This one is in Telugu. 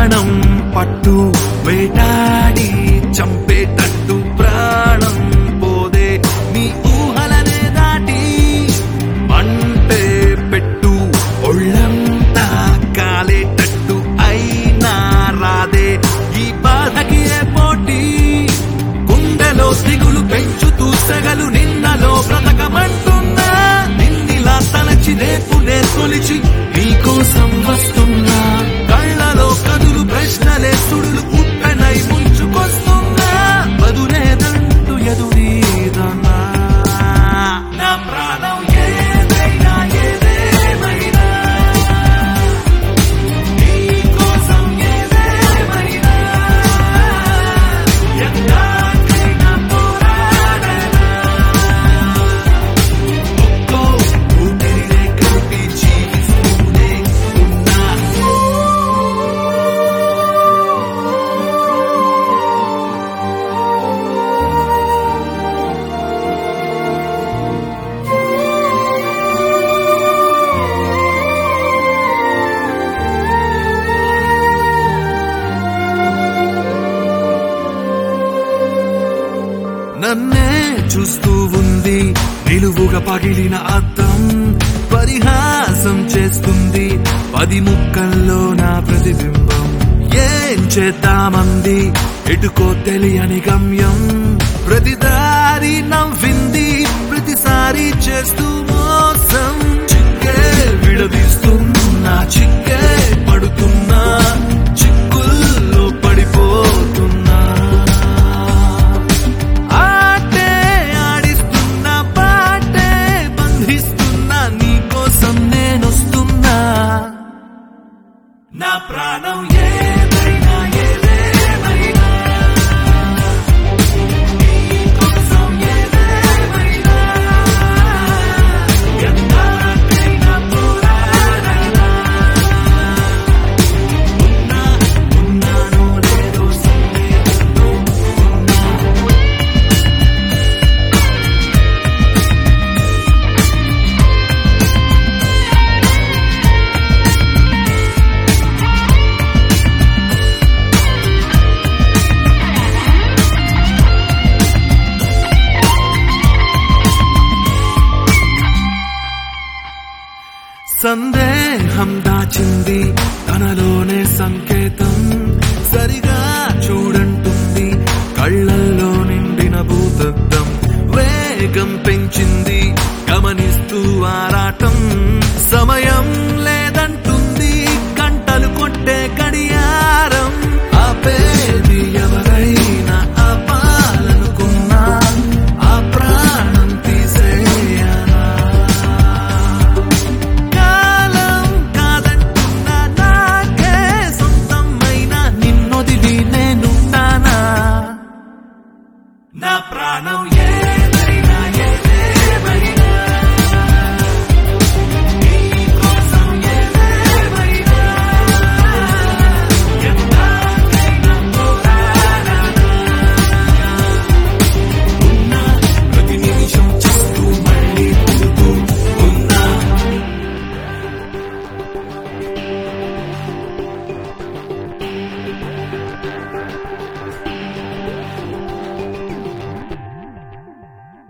ప్రాణం పట్టు వేటాడి చంపేటట్టు ప్రాణం పోదే నీ ఊహలనే దాటి మంటే పెట్టు ఒళ్ళంతా కాలేటట్టు అయినా రాదే ఈ బాధకి ఏ పోటీ గుండెలో దిగులు పెంచుతూ సెగలు నిన్నలో బ్రతకమంటున్నా నిన్నిలా తలచి రేపునే తొలిచి నీకోసం వస్తున్నా కళ్ళలో కదులు ప్రశ్నలే సుడులు ఉట్టనై ముంచుకొస్తున్నా బదులేదంటూ ఎదురీదన్నా నా ప్రాణం ఏదైనా ఏదేమైనా నీకోసం ఏదేమైనా ఎన్నాళ్ళైనా పోరాడనా ఒక్కో ఊపిరినే కలిపి జీవిస్తూనే ఉన్నా నన్నే చూస్తూ ఉంది నిలువుగా పగిలిన అద్దం పరిహాసం చేస్తుంది పది ముక్కల్లో నా ప్రతిబింబం ఏం చేద్దామంది ఎటుకో తెలియని గమ్యం ప్రతిదారి నవ్వింది ప్రతిసారి చేస్తూ మోసం చిక్కే విడదీస్తున్నా చిక్కే పడుతున్నా చిక్కుల్లో పడిపోతున్నా ఆటే ఆడిస్తున్నా పాటే బంధిస్తున్నా నీకోసం నేనొస్తున్నా నా ప్రాణం ఏదైనా ఏదేమైనా నీకోసం ఏదేమైనా ఎన్నాళ్ళైనా పోరాడనా ఉన్నా ఉన్నానో లేదో సందేహంలో ఉన్నా సందేహం దాచింది తనలోనే సంకేతం